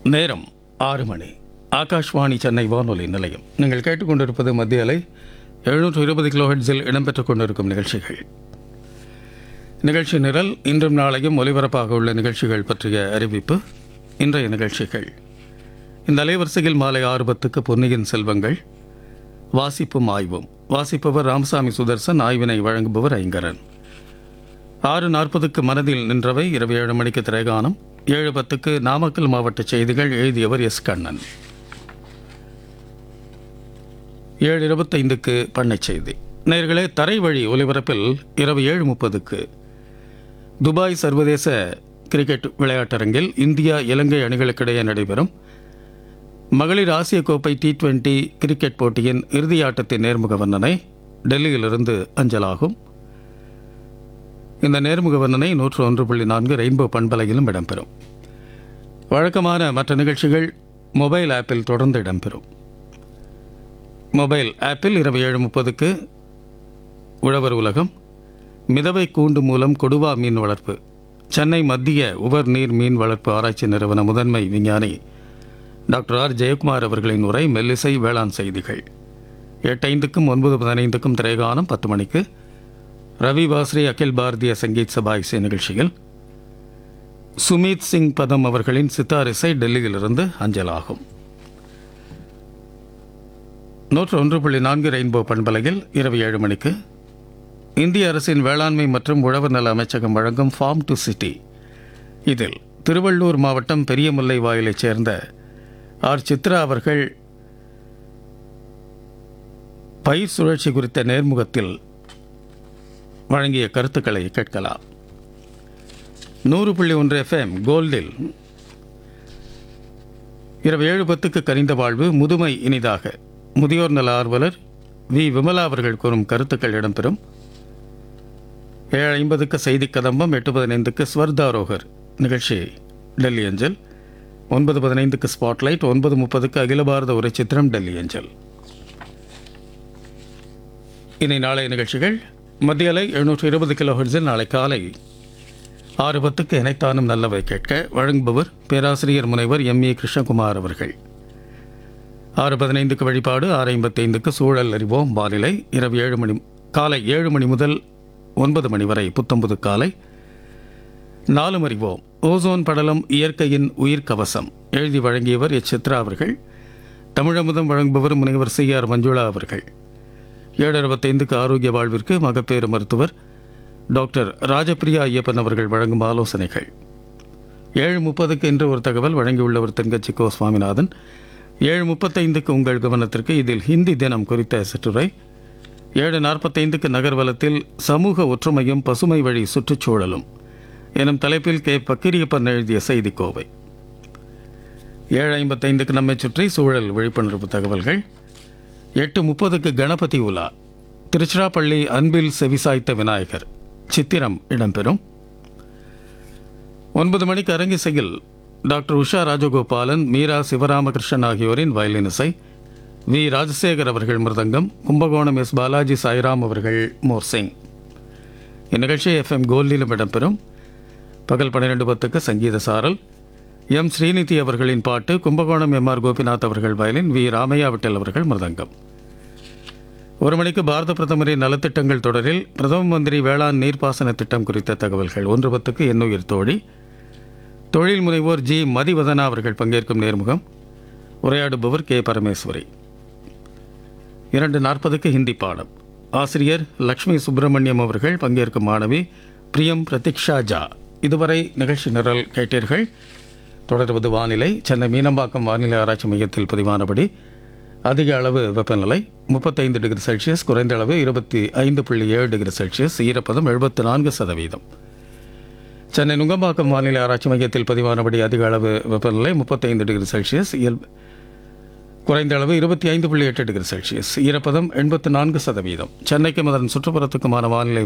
நேரம் ஆறு மணி ஆகாஷ்வாணி சென்னை வானொலி நிலையம் நீங்கள் கேட்டுக்கொண்டிருப்பது மத்திய அலை எழுநூற்று இருபது கிலோஹெட்ஸில் இடம்பெற்றுக் கொண்டிருக்கும் நிகழ்ச்சிகள் நிகழ்ச்சி நிரல் இன்றும் நாளையும் ஒலிபரப்பாக உள்ள நிகழ்ச்சிகள் பற்றிய அறிவிப்பு இன்றைய நிகழ்ச்சிகள் இந்த அலைவரிசையில் மாலை ஆறு பத்துக்கு பொன்னியின் செல்வங்கள் வாசிப்பும் ஆய்வும் வாசிப்பவர் ராமசாமி சுதர்சன் ஆய்வினை வழங்குபவர் ஐங்கரன் ஆறு நாற்பதுக்கு மனதில் நின்றவை இரவு ஏழு மணிக்கு திரைகானம் ஏழு பத்துக்கு நாமக்கல் மாவட்ட செய்திகள் எழுதியவர் எஸ் கண்ணன் ஏழு இருபத்தைந்துக்கு பண்ணைச் செய்தி நேர்களே தரை வழி ஒலிபரப்பில் இரவு ஏழு முப்பதுக்கு துபாய் சர்வதேச கிரிக்கெட் விளையாட்டரங்கில் இந்தியா இலங்கை அணிகளுக்கிடையே நடைபெறும் மகளிர் ஆசிய கோப்பை டி டுவெண்டி கிரிக்கெட் போட்டியின் இறுதி ஆட்டத்தின் நேர்முக வர்ணனை டெல்லியிலிருந்து அஞ்சலாகும் இந்த நேர்முக வர்ணனை நூற்று ஒன்று புள்ளி நான்கு ரெயின்போ பண்பலையிலும் இடம்பெறும் வழக்கமான மற்ற நிகழ்ச்சிகள் மொபைல் ஆப்பில் தொடர்ந்து இடம்பெறும் மொபைல் ஆப்பில் இரவு ஏழு முப்பதுக்கு உழவர் உலகம் மிதவை கூண்டு மூலம் கொடுவா மீன் வளர்ப்பு சென்னை மத்திய உவர் நீர் மீன் வளர்ப்பு ஆராய்ச்சி நிறுவன முதன்மை விஞ்ஞானி டாக்டர் ஆர் ஜெயக்குமார் அவர்களின் உரை மெல்லிசை வேளாண் செய்திகள் எட்டு ஐந்துக்கும் ஒன்பது பதினைந்துக்கும் திரைகானம் பத்து மணிக்கு ரவி வாஸ்ரீ அகில் பாரதிய சங்கீத் சபா இசை நிகழ்ச்சியில் சுமீத் சிங் பதம் அவர்களின் சித்தார் இசை டெல்லியிலிருந்து அஞ்சலாகும் நூற்று ஒன்று புள்ளி நான்கு ரெயின்போ பண்பலையில் இரவு ஏழு மணிக்கு இந்திய அரசின் வேளாண்மை மற்றும் உழவர் நல அமைச்சகம் வழங்கும் ஃபார்ம் டு சிட்டி இதில் திருவள்ளூர் மாவட்டம் பெரியமுல்லை வாயிலைச் சேர்ந்த ஆர் சித்ரா அவர்கள் பயிர் சுழற்சி குறித்த நேர்முகத்தில் வழங்கிய கருத்துக்களை கேட்கலாம் நூறு புள்ளி ஒன்று எஃப்எம் கோல்டில் இரவு ஏழு பத்துக்கு கனிந்த வாழ்வு முதுமை இனிதாக முதியோர் நல ஆர்வலர் வி விமலா அவர்கள் கூறும் கருத்துக்கள் இடம்பெறும் ஏழு ஐம்பதுக்கு செய்தி கதம்பம் எட்டு பதினைந்துக்கு ஸ்வர்தாரோகர் நிகழ்ச்சி டெல்லி அஞ்சல் ஒன்பது பதினைந்துக்கு ஸ்பாட்லைட் ஒன்பது முப்பதுக்கு அகில பாரத உரை சித்திரம் டெல்லி அஞ்சல் இனி நாளைய நிகழ்ச்சிகள் மத்திய அலை எழுநூற்று இருபது கிலோ ஹெர்ட்ஸில் நாளை காலை ஆறு பத்துக்கு இணைத்தானும் நல்லவை கேட்க வழங்குபவர் பேராசிரியர் முனைவர் எம் ஏ கிருஷ்ணகுமார் அவர்கள் ஆறு பதினைந்துக்கு வழிபாடு ஆறு ஐம்பத்தைந்துக்கு சூழல் அறிவோம் வானிலை இரவு ஏழு மணி காலை ஏழு மணி முதல் ஒன்பது மணி வரை புத்தம்புது காலை நாலு அறிவோம் ஓசோன் படலம் இயற்கையின் உயிர் கவசம் எழுதி வழங்கியவர் எச் சித்ரா அவர்கள் தமிழமுதம் வழங்குபவர் முனைவர் சி ஆர் மஞ்சுளா அவர்கள் ஏழு அறுபத்தைந்துக்கு ஆரோக்கிய வாழ்விற்கு மகப்பேறு மருத்துவர் டாக்டர் ராஜபிரியா ஐயப்பன் அவர்கள் வழங்கும் ஆலோசனைகள் ஏழு முப்பதுக்கு இன்று ஒரு தகவல் வழங்கியுள்ளவர் தென்கட்சி கோ சுவாமிநாதன் ஏழு முப்பத்தைந்துக்கு உங்கள் கவனத்திற்கு இதில் ஹிந்தி தினம் குறித்த சிற்றுரை ஏழு நாற்பத்தைந்துக்கு நகர்வலத்தில் சமூக ஒற்றுமையும் பசுமை வழி சுற்றுச்சூழலும் எனும் தலைப்பில் கே பக்கிரியப்பன் எழுதிய செய்திக்கோவை ஏழு ஐம்பத்தைந்துக்கு நம்மை சுற்றி சூழல் விழிப்புணர்வு தகவல்கள் எட்டு முப்பதுக்கு கணபதி உலா திருச்சிராப்பள்ளி அன்பில் செவிசாய்த்த விநாயகர் சித்திரம் இடம்பெறும் ஒன்பது மணிக்கு அரங்கிசையில் டாக்டர் உஷா ராஜகோபாலன் மீரா சிவராமகிருஷ்ணன் ஆகியோரின் வயலின் இசை வி ராஜசேகர் அவர்கள் மிருதங்கம் கும்பகோணம் எஸ் பாலாஜி சாய்ராம் அவர்கள் மோர்சிங் இந்நிகழ்ச்சி எஃப்எம் கோல்டிலும் இடம்பெறும் பகல் பன்னிரெண்டு பத்துக்கு சங்கீத சாரல் எம் ஸ்ரீநிதி அவர்களின் பாட்டு கும்பகோணம் எம் ஆர் கோபிநாத் அவர்கள் வயலின் வி ராமையா விட்டல் அவர்கள் மிருதங்கம் ஒரு மணிக்கு பாரத பிரதமரின் நலத்திட்டங்கள் தொடரில் பிரதம மந்திரி வேளாண் நீர்ப்பாசன திட்டம் குறித்த தகவல்கள் ஒன்று பத்துக்கு எண்ணுயிர் தோழி தொழில் முனைவோர் ஜி மதிவதனா அவர்கள் பங்கேற்கும் நேர்முகம் உரையாடுபவர் கே பரமேஸ்வரி இரண்டு நாற்பதுக்கு ஹிந்தி பாடம் ஆசிரியர் லக்ஷ்மி சுப்பிரமணியம் அவர்கள் பங்கேற்கும் மாணவி பிரியம் பிரதீக்ஷா ஜா இதுவரை நிகழ்ச்சி நிரல் கேட்டீர்கள் தொடர்வது வானிலை சென்னை மீனம்பாக்கம் வானிலை ஆராய்ச்சி மையத்தில் பதிவானபடி அதிக அளவு வெப்பநிலை முப்பத்தைந்து டிகிரி செல்சியஸ் குறைந்த அளவு இருபத்தி ஐந்து புள்ளி ஏழு டிகிரி செல்சியஸ் ஈரப்பதம் எழுபத்தி நான்கு சதவீதம் சென்னை நுங்கம்பாக்கம் வானிலை ஆராய்ச்சி மையத்தில் பதிவானபடி அதிக அளவு வெப்பநிலை முப்பத்தைந்து டிகிரி செல்சியஸ் இயல்பு குறைந்த அளவு இருபத்தி ஐந்து புள்ளி எட்டு டிகிரி செல்சியஸ் ஈரப்பதம் எண்பத்து நான்கு சதவீதம் சென்னைக்கும் அதன் சுற்றுப்புறத்துக்குமான வானிலை